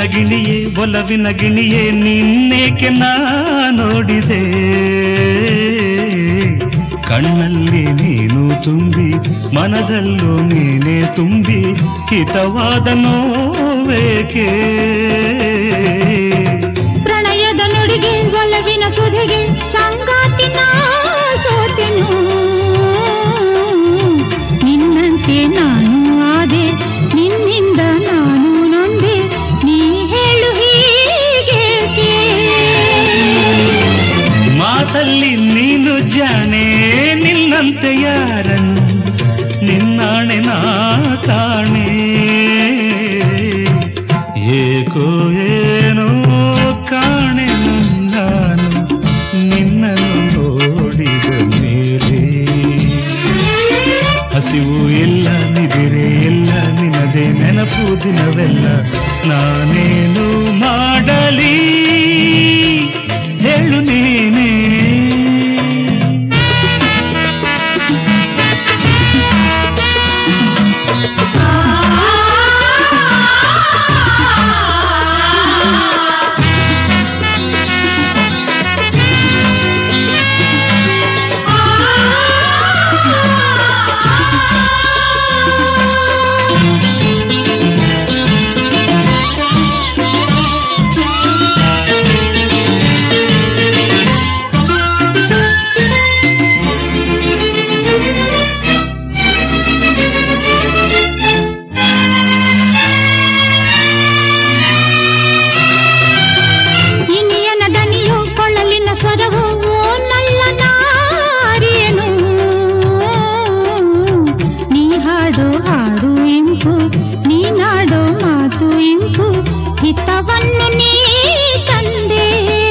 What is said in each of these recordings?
ಗಿಣಿಯೇ ಒಲವಿನ ಗಿಣಿಯೇ ನಿನ್ನೇಕೆ ನಾ ನೋಡಿದೆ ಕಣ್ಣಲ್ಲಿ ನೀನು ತುಂಬಿ ಮನದಲ್ಲೂ ನೀನೇ ತುಂಬಿ ಹಿತವಾದ ನೋವೇಕೆ ಪ್ರಣಯದ ನುಡಿಗೆ ಒಲವಿನ ಸುಧಿಗೆ ಸಂಗಾತಿನ ಸೋತೆನು ನಿನ್ನಂತೆ ನಾನು ಆದೆ ನಿನ್ನಿಂದ ನಾನು ನೊಂದೆ ನೀ ಹೇಳು ಹೀಗೇಕೆ ಮಾತಲ್ಲಿ ನೀನು ಜಾಣೆ ನಿನ್ನಂತೆ ಯಾರನ್ನು ನಿನ್ನಾಣೆ ನಾ ಕಾಣೆ ಏಕೋ ಏನೋ ಕಾಣೆ ನಾನು ನಿನ್ನನ್ನು ನೋಡಿದ ಮೇಲೆ ಹಸಿವು ಇಲ್ಲ ನಿದಿರೆ ಇಲ್ಲ ನಿನದೇ ನೆನಪು ದಿನವೆಲ್ಲ ನಾನೇನು ಮಾಡಲಿ ಹೇಳು ನೀನೇ ಇನಿಯನ ದನಿಯು ಕೊಳ್ಳಲಿನ ಸ್ವರವು ಓ ನಲ್ಲ ನಾರಿಯನು ನೀ ಹಾಡೋ ಹಾಡು ಇಂಪು ನೀನಾಡೋ ಮಾತು ಇಂಪು ಹಿತವನ್ನು ನೀ ತಂದೆ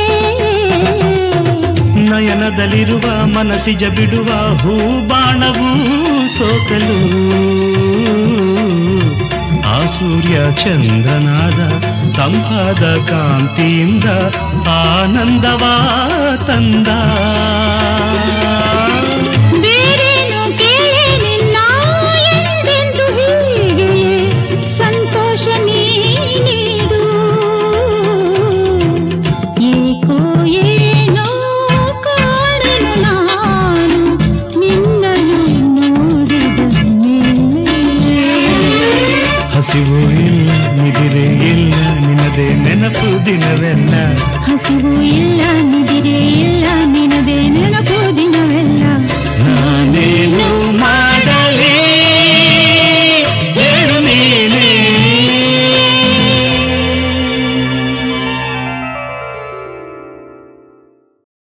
ನಯನದಲ್ಲಿರುವ ಮನಸ್ಸಿಜ ಬಿಡುವ ಹೂಬಾಣವೂ ಸೋಕಲು ಆ ಸೂರ್ಯ ಚಂದ್ರನಾದ ತಂಪಾದ ಕಾಂತಿಯಿಂದ ಆನಂದವಾ ತಂದ ಬೇರೇನು ಕೇಳಿ ನಿನ್ನ ಎಂದೆಂದು ಹೀಗೆಯೇ ಸಂತೋಷ ನೀ ನೀಡು ಏಕೋ ಏನೋ ಕಾಣನು ನಾನು ನಿನ್ನನ್ನು ನೋಡಿದ ಮೇಲೆ ಹಸಿವು ಇಲ್ಲ ನಿದಿರೆ ಇಲ್ಲ ನಿನದೇ ನೆನಪು ದಿನವೆಲ್ಲ ಹಸಿವು ಇಲ್ಲ ನಿದಿರೆ